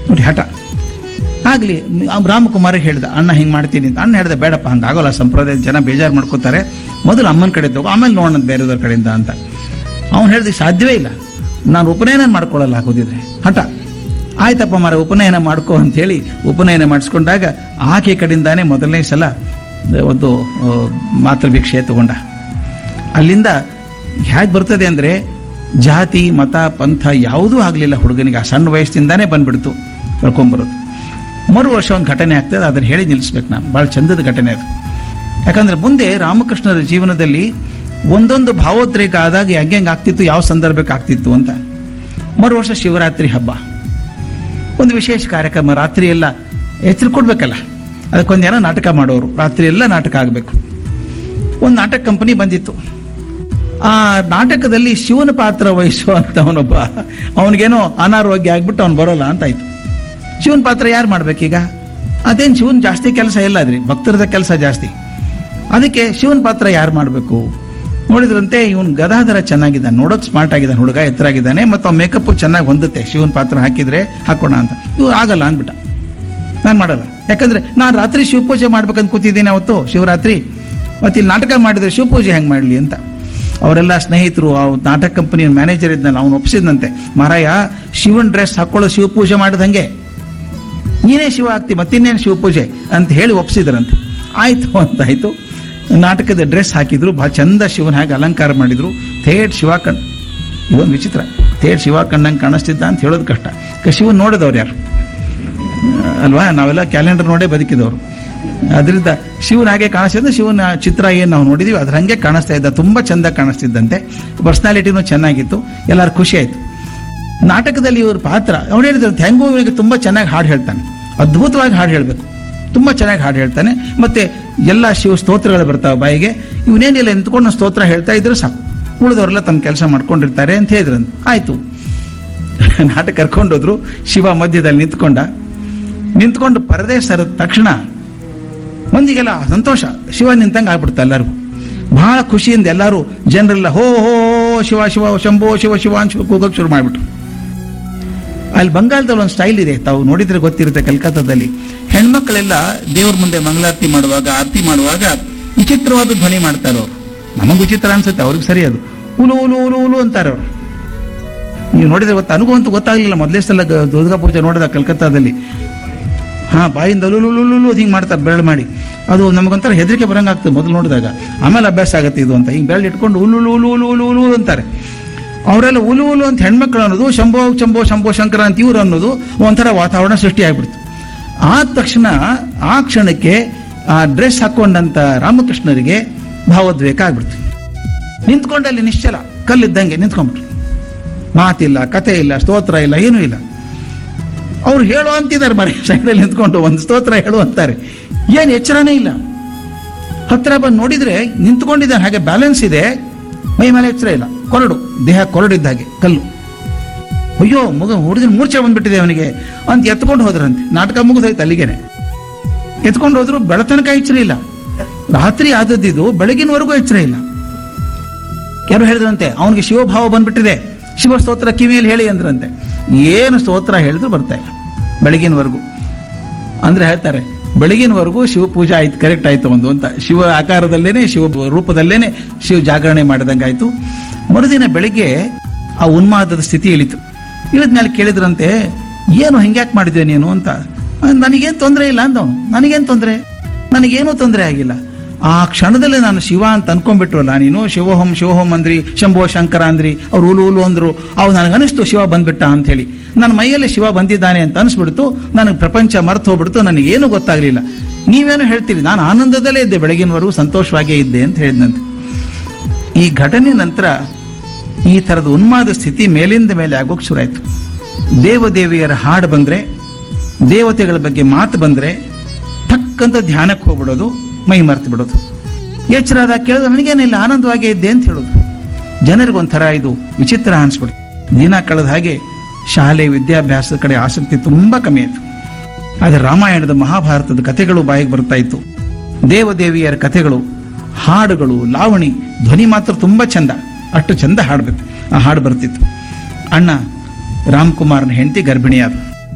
ನೋಡಿ ಹಠ ಆಗಲಿ ರಾಮಕುಮಾರ್ ಹೇಳ್ದ ಅಣ್ಣ ಹಿಂಗೆ ಮಾಡ್ತೀನಿ ಅಂತ ಅಣ್ಣ ಹೇಳ್ದ ಬೇಡಪ್ಪ ಹಂಗಾಗೋಲ್ಲ ಸಂಪ್ರದಾಯದ ಜನ ಬೇಜಾರು ಮಾಡ್ಕೋತಾರೆ ಮೊದಲು ಅಮ್ಮನ ಕಡೆ ತಗೋ ಆಮೇಲೆ ನೋಡೋಣ ಬೇರೆದವ್ರ ಕಡೆಯಿಂದ ಅಂತ ಅವ್ನು ಹೇಳ್ದೆ ಸಾಧ್ಯವೇ ಇಲ್ಲ ನಾನು ಉಪನಯನ ಮಾಡ್ಕೊಳ್ಳಲ್ಲ ಆಗೋದಿದ್ರೆ ಹಠ ಆಯ್ತಪ್ಪ ಮರ ಉಪನಯನ ಮಾಡ್ಕೋ ಅಂತೇಳಿ ಉಪನಯನ ಮಾಡಿಸ್ಕೊಂಡಾಗ ಆಕೆ ಕಡೆಯಿಂದಾನೇ ಮೊದಲನೇ ಸಲ ಒಂದು ಆ, ಮಾತೃಭಿಕ್ಷೆ ತಗೊಂಡ ಅಲ್ಲಿಂದ ಹೇಗೆ ಬರ್ತದೆ ಅಂದರೆ ಜಾತಿ ಮತ ಪಂಥ ಯಾವುದೂ ಆಗಲಿಲ್ಲ ಹುಡುಗನಿಗೆ ಆ ಸಣ್ಣ ವಯಸ್ಸಿಂದಾನೇ ಬಂದ್ಬಿಡ್ತು ಕರ್ಕೊಂಬರೋದು ಮರು ವರ್ಷ ಒಂದು ಘಟನೆ ಆಗ್ತದೆ ಅದನ್ನು ಹೇಳಿ ನಿಲ್ಲಿಸ್ಬೇಕು ನಾನು ಭಾಳ ಚಂದದ ಘಟನೆ ಅದು ಯಾಕಂದ್ರೆ ಮುಂದೆ ರಾಮಕೃಷ್ಣರ ಜೀವನದಲ್ಲಿ ಒಂದೊಂದು ಭಾವೋದ್ರೇಕ ಆದಾಗ ಹೆಂಗೆ ಆಗ್ತಿತ್ತು ಯಾವ ಸಂದರ್ಭಕ್ಕೆ ಆಗ್ತಿತ್ತು ಅಂತ ಮರು ವರ್ಷ ಶಿವರಾತ್ರಿ ಹಬ್ಬ ಒಂದು ವಿಶೇಷ ಕಾರ್ಯಕ್ರಮ ರಾತ್ರಿ ಎಲ್ಲ ಎಚ್ಚರ ಕೊಡ್ಬೇಕಲ್ಲ ಅದಕ್ಕೊಂದು ಜನ ನಾಟಕ ಮಾಡೋರು ರಾತ್ರಿ ಎಲ್ಲ ನಾಟಕ ಆಗಬೇಕು ಒಂದು ನಾಟಕ ಕಂಪನಿ ಬಂದಿತ್ತು ಆ ನಾಟಕದಲ್ಲಿ ಶಿವನ ಪಾತ್ರ ವಹಿಸುವಂಥವನೊಬ್ಬ ಅವನಿಗೇನೋ ಅನಾರೋಗ್ಯ ಆಗ್ಬಿಟ್ಟು ಅವ್ನು ಬರೋಲ್ಲ ಅಂತ ಆಯ್ತು ಶಿವನ ಪಾತ್ರ ಯಾರು ಮಾಡ್ಬೇಕೀಗ ಅದೇನು ಶಿವನ್ ಜಾಸ್ತಿ ಕೆಲಸ ಇಲ್ಲ ಅದ್ರಿ ಭಕ್ತರದ ಕೆಲಸ ಜಾಸ್ತಿ ಅದಕ್ಕೆ ಶಿವನ ಪಾತ್ರ ಯಾರು ಮಾಡಬೇಕು ನೋಡಿದ್ರಂತೆ ಇವನ್ ಗದಾಧರ ಚೆನ್ನಾಗಿದ್ದಾನೆ ನೋಡೋಕ್ ಸ್ಮಾರ್ಟ್ ಆಗಿದ್ದಾನೆ ಹುಡುಗ ಎತ್ತರಾಗಿದ್ದಾನೆ ಮತ್ತು ಅವ್ನ ಮೇಕಪ್ ಚೆನ್ನಾಗಿ ಹೊಂದುತ್ತೆ ಶಿವನ ಪಾತ್ರ ಹಾಕಿದ್ರೆ ಹಾಕೋಣ ಅಂತ ಇವ್ ಆಗಲ್ಲ ಅಂದ್ಬಿಟ್ಟ ನಾನು ಮಾಡಲ್ಲ ಯಾಕಂದ್ರೆ ನಾನು ರಾತ್ರಿ ಶಿವಪೂಜೆ ಮಾಡ್ಬೇಕಂತ ಕೂತಿದ್ದೀನಿ ಅವತ್ತು ಶಿವರಾತ್ರಿ ಮತ್ತೆ ಇಲ್ಲಿ ನಾಟಕ ಮಾಡಿದ್ರೆ ಶಿವಪೂಜೆ ಹೆಂಗೆ ಮಾಡಲಿ ಅಂತ ಅವರೆಲ್ಲ ಸ್ನೇಹಿತರು ಆ ನಾಟಕ ಕಂಪನಿಯ ಮ್ಯಾನೇಜರ್ ಇದ್ನಲ್ಲ ಅವನು ಒಪ್ಸಿದ್ನಂತೆ ಮಾರಾಯ ಶಿವನ್ ಡ್ರೆಸ್ ಹಾಕೊಳ್ಳೋ ಶಿವಪೂಜೆ ಮಾಡಿದಂಗೆ ನೀನೇ ಶಿವ ಆಗ್ತಿ ಮತ್ತಿನ್ನೇನು ಶಿವಪೂಜೆ ಅಂತ ಹೇಳಿ ಒಪ್ಸಿದ್ರಂತೆ ಆಯ್ತು ಅಂತಾಯ್ತು ನಾಟಕದ ಡ್ರೆಸ್ ಹಾಕಿದ್ರು ಬಹಳ ಚಂದ ಶಿವನ ಹಾಗೆ ಅಲಂಕಾರ ಮಾಡಿದ್ರು ಥೇಟ್ ಶಿವ ಕಣ್ ಇದೊಂದು ವಿಚಿತ್ರ ಥೇಟ್ ಶಿವ ಕಣ್ಣಂಗೆ ಕಾಣಿಸ್ತಿದ್ದ ಅಂತ ಹೇಳೋದು ಕಷ್ಟ ಯಾಕೆ ಶಿವನ್ ನೋಡಿದವ್ರು ಯಾರು ಅಲ್ವಾ ನಾವೆಲ್ಲ ಕ್ಯಾಲೆಂಡರ್ ನೋಡೇ ಬದುಕಿದವರು ಅದರಿಂದ ಶಿವನ ಹಾಗೆ ಕಾಣಿಸ್ತಿದ್ದ ಶಿವನ ಚಿತ್ರ ಏನು ನಾವು ನೋಡಿದೀವಿ ಅದ್ರ ಹಂಗೆ ಕಾಣಿಸ್ತಾ ಇದ್ದ ತುಂಬಾ ಚಂದ ಕಾಣಿಸ್ತಿದ್ದಂತೆ ಪರ್ಸನಾಲಿಟಿನೂ ಚೆನ್ನಾಗಿತ್ತು ಎಲ್ಲರೂ ಖುಷಿ ಆಯ್ತು ನಾಟಕದಲ್ಲಿ ಇವ್ರ ಪಾತ್ರ ಅವ್ನು ಹೇಳಿದ್ರು ಹೆಂಗೂ ಇವನಿಗೆ ತುಂಬಾ ಚೆನ್ನಾಗಿ ಹಾಡು ಹೇಳ್ತಾನೆ ಅದ್ಭುತವಾಗಿ ಹಾಡು ಹೇಳಬೇಕು ತುಂಬಾ ಚೆನ್ನಾಗಿ ಹಾಡು ಹೇಳ್ತಾನೆ ಮತ್ತೆ ಎಲ್ಲ ಶಿವ ಸ್ತೋತ್ರಗಳು ಬರ್ತಾವೆ ಬಾಯಿಗೆ ಇವನೇನಿಲ್ಲ ನಿಂತ್ಕೊಂಡು ಸ್ತೋತ್ರ ಹೇಳ್ತಾ ಇದ್ರು ಸಾಕು ಉಳಿದವರೆಲ್ಲ ತಮ್ಮ ಕೆಲಸ ಮಾಡ್ಕೊಂಡಿರ್ತಾರೆ ಅಂತ ಹೇಳಿದ್ರಂತ ಆಯ್ತು ನಾಟಕ ಕರ್ಕೊಂಡೋದ್ರು ಶಿವ ಮಧ್ಯದಲ್ಲಿ ನಿಂತ್ಕೊಂಡ ನಿಂತ್ಕೊಂಡು ಪರದೆ ಸರದ ತಕ್ಷಣ ಮಂದಿಗೆಲ್ಲ ಸಂತೋಷ ಶಿವ ನಿಂತಂಗೆ ಆಗ್ಬಿಡ್ತಾ ಎಲ್ಲರಿಗೂ ಬಹಳ ಖುಷಿಯಿಂದ ಎಲ್ಲರೂ ಜನರೆಲ್ಲ ಹೋ ಹೋ ಹೋ, ಶಿವ ಶಿವ ಶಂಭೋ ಶಿವ ಶಿವ ಅಂತ ಕೂಗೋಕೆ ಶುರು ಮಾಡಿಬಿಟ್ರು ಅಲ್ಲಿ ಬಂಗಾಳದಲ್ಲಿ ಒಂದು ಸ್ಟೈಲ್ ಇದೆ ತಾವು ನೋಡಿದ್ರೆ ಗೊತ್ತಿರುತ್ತೆ ಕಲ್ಕತ್ತಾದಲ್ಲಿ ಹೆಣ್ಮಕ್ಳೆಲ್ಲ ದೇವ್ರ ಮುಂದೆ ಮಂಗಳಾರತಿ ಮಾಡುವಾಗ ಆರತಿ ಮಾಡುವಾಗ ವಿಚಿತ್ರವಾದ ಧ್ವನಿ ಮಾಡ್ತಾರೆ ಅವರು ನಮಗೆ ವಿಚಿತ್ರ ಅನ್ಸುತ್ತೆ ಅವ್ರಿಗೆ ಸರಿ ಅದು ಉಲು ಉಲು ಉಲು ಉಲು ಅಂತಾರೆ ಅವರು ನೀವು ನೋಡಿದ್ರೆ ಗೊತ್ತ ನನಗೂ ಅಂತೂ ಗೊತ್ತಾಗ್ಲಿಲ್ಲ ಮೊದಲೇ ಸಲ ಗ- ದುರ್ಗಾ ಪೂಜೆ ನೋಡಿದ ಕಲ್ಕತ್ತಾದಲ್ಲಿ ಹಾ ಬಾಯಿಂದ ಲುಲು ಹಿಂಗೆ ಮಾಡ್ತಾರೆ ಬೆರಳು ಮಾಡಿ ಅದು ನಮಗೊಂಥರ ಹೆದರಿಕೆ ಬರಂಗ್ ಆಗ್ತದೆ ಮೊದಲು ನೋಡಿದಾಗ ಆಮೇಲೆ ಅಭ್ಯಾಸ ಆಗುತ್ತೆ ಇದು ಅಂತ ಹಿಂಗೆ ಬೆರಳು ಇಟ್ಕೊಂಡು ಉಲು ಉಲು ಉಲು ಉಲು ಉಲು ಅಂತಾರೆ ಅವರೆಲ್ಲ ಉಲು ಉಲು ಅಂತ ಹೆಣ್ಮಕ್ಳು ಅನ್ನೋದು ಶಂಭೋ ಶಂಭೋ ಶಂಭೋ ಶಂಕರ ಅಂತ ಇವ್ರು ಅನ್ನೋದು ಒಂಥರ ವಾತಾವರಣ ಸೃಷ್ಟಿ ಆಗ್ಬಿಡ್ತು ಆದ ತಕ್ಷಣ ಆ ಕ್ಷಣಕ್ಕೆ ಆ ಡ್ರೆಸ್ ಹಾಕೊಂಡಂತ ರಾಮಕೃಷ್ಣರಿಗೆ ಭಾವೋದ್ವೇಗ ಆಗ್ಬಿಡ್ತು ನಿಂತ್ಕೊಂಡಲ್ಲಿ ನಿಶ್ಚಲ ಕಲ್ಲಿದ್ದಂಗೆ ನಿಂತ್ಕೊಂಡ್ಬಿಟ್ರು ಮಾತಿಲ್ಲ ಕತೆ ಇಲ್ಲ ಸ್ತೋತ್ರ ಇಲ್ಲ ಏನೂ ಇಲ್ಲ ಅವ್ರು ಹೇಳು ಅಂತಿದ್ದಾರೆ ಮನೆ ಸೈಡಲ್ಲಿ ನಿಂತ್ಕೊಂಡು ಒಂದು ಸ್ತೋತ್ರ ಹೇಳು ಅಂತಾರೆ ಏನು ಎಚ್ಚರನೇ ಇಲ್ಲ ಹತ್ರ ಬಂದು ನೋಡಿದ್ರೆ ನಿಂತ್ಕೊಂಡಿದ್ದಾನೆ ಹಾಗೆ ಬ್ಯಾಲೆನ್ಸ್ ಇದೆ ಮೈ ಮೇಲೆ ಎಚ್ಚರ ಇಲ್ಲ ಕೊರಡು ದೇಹ ಕೊರಡಿದ್ದ ಹಾಗೆ ಕಲ್ಲು ಅಯ್ಯೋ ಮಗ ಹುಡುಗನ ಮೂರ್ಛೆ ಬಂದ್ಬಿಟ್ಟಿದೆ ಅವನಿಗೆ ಅಂತ ಎತ್ಕೊಂಡು ಹೋದ್ರಂತೆ ನಾಟಕ ಮುಗಿದೋಯ್ತು ಅಲ್ಲಿಗೆನೆ ಎತ್ಕೊಂಡು ಹೋದ್ರು ಬೆಳತನಕ ಎಚ್ಚರ ಇಲ್ಲ ರಾತ್ರಿ ಆದದ್ದಿದ್ದು ಬೆಳಗಿನವರೆಗೂ ಎಚ್ಚರ ಇಲ್ಲ ಯಾರು ಹೇಳಿದ್ರಂತೆ ಅವನಿಗೆ ಶಿವಭಾವ ಬಂದ್ಬಿಟ್ಟಿದೆ ಶಿವ ಸ್ತೋತ್ರ ಕಿವಿಯಲ್ಲಿ ಹೇಳಿ ಅಂದ್ರಂತೆ ಏನು ಸ್ತೋತ್ರ ಹೇಳಿದ್ರು ಬರ್ತಾ ಇಲ್ಲ ಬೆಳಗಿನವರೆಗೂ ಅಂದ್ರೆ ಹೇಳ್ತಾರೆ ಬೆಳಗಿನವರೆಗೂ ಶಿವ ಪೂಜೆ ಆಯ್ತು ಕರೆಕ್ಟ್ ಆಯ್ತು ಒಂದು ಅಂತ ಶಿವ ಆಕಾರದಲ್ಲೇನೆ ಶಿವ ರೂಪದಲ್ಲೇನೆ ಶಿವ ಜಾಗರಣೆ ಮಾಡಿದಂಗೆ ಆಯ್ತು ಮರುದಿನ ಬೆಳಿಗ್ಗೆ ಆ ಉನ್ಮಾದದ ಸ್ಥಿತಿ ಇಳಿತು ಇಳಿದ್ಮೇಲೆ ಕೇಳಿದ್ರಂತೆ ಏನು ಹಿಂಗ್ಯಾಕೆ ಮಾಡಿದ್ದೆ ನೀನು ಅಂತ ನನಗೇನು ತೊಂದರೆ ಇಲ್ಲ ಅಂದವನು ನನಗೇನು ತೊಂದರೆ ನನಗೇನೂ ತೊಂದರೆ ಆಗಿಲ್ಲ ಆ ಕ್ಷಣದಲ್ಲಿ ನಾನು ಶಿವ ಅಂತ ಅನ್ಕೊಂಡ್ಬಿಟ್ರಲ್ಲ ನೀನು ಶಿವೋಹಂ ಶಿವೋಹಂ ಅಂದ್ರಿ ಶಂಭೋ ಶಂಕರ ಅಂದ್ರಿ ಅವ್ರು ಉಲು ಉಲು ಅಂದ್ರು ಅವು ನನಗನಿಸ್ತು ಶಿವ ಬಂದ್ಬಿಟ್ಟ ಅಂತ ಹೇಳಿ ನನ್ನ ಮೈಯಲ್ಲಿ ಶಿವ ಬಂದಿದ್ದಾನೆ ಅಂತ ಅನಿಸ್ಬಿಡ್ತು ನನಗೆ ಪ್ರಪಂಚ ಮರ್ತು ಹೋಗ್ಬಿಡ್ತು ನನಗೇನು ಗೊತ್ತಾಗ್ಲಿಲ್ಲ ನೀವೇನು ಹೇಳ್ತೀರಿ ನಾನು ಆನಂದದಲ್ಲೇ ಇದ್ದೆ ಬೆಳಗಿನವರೆಗೂ ಸಂತೋಷವಾಗೇ ಇದ್ದೆ ಅಂತ ಹೇಳಿದಂತೆ ಈ ಘಟನೆ ನಂತರ ಈ ಥರದ ಉನ್ಮಾದ ಸ್ಥಿತಿ ಮೇಲಿಂದ ಮೇಲೆ ಆಗೋಕ್ ಶುರುವಾಯಿತು ದೇವದೇವಿಯರ ಹಾಡು ಬಂದ್ರೆ ದೇವತೆಗಳ ಬಗ್ಗೆ ಮಾತು ಬಂದ್ರೆ ಟಕ್ಕಂತ ಧ್ಯಾನಕ್ಕೆ ಹೋಗ್ಬಿಡೋದು ಮೈ ಮರ್ತು ಬಿಡೋದು ಎಚ್ಚರ ಆದಾಗ ಕೇಳಿದ್ರೆ ನನಗೇನಿಲ್ಲ ಆನಂದವಾಗೇ ಇದ್ದೆ ಅಂತ ಹೇಳೋದು ಜನರಿಗೊಂಥರ ಇದು ವಿಚಿತ್ರ ಅನ್ಸ್ಬಿಡ್ತು ದಿನ ಕಳೆದ ಹಾಗೆ ಶಾಲೆ ವಿದ್ಯಾಭ್ಯಾಸದ ಕಡೆ ಆಸಕ್ತಿ ತುಂಬಾ ಕಮ್ಮಿ ಆಯಿತು ಆದರೆ ರಾಮಾಯಣದ ಮಹಾಭಾರತದ ಕಥೆಗಳು ಬಾಯಿಗೆ ಬರ್ತಾ ಇತ್ತು ದೇವದೇವಿಯರ ಕಥೆಗಳು ಹಾಡುಗಳು ಲಾವಣಿ ಧ್ವನಿ ಮಾತ್ರ ತುಂಬಾ ಚಂದ ಅಷ್ಟು ಚಂದ ಹಾಡ್ಬೇಕು ಆ ಹಾಡು ಬರ್ತಿತ್ತು ಅಣ್ಣ ರಾಮ್ಕುಮಾರ್ನ ಹೆಂಡತಿ ಗರ್ಭಿಣಿಯಾದ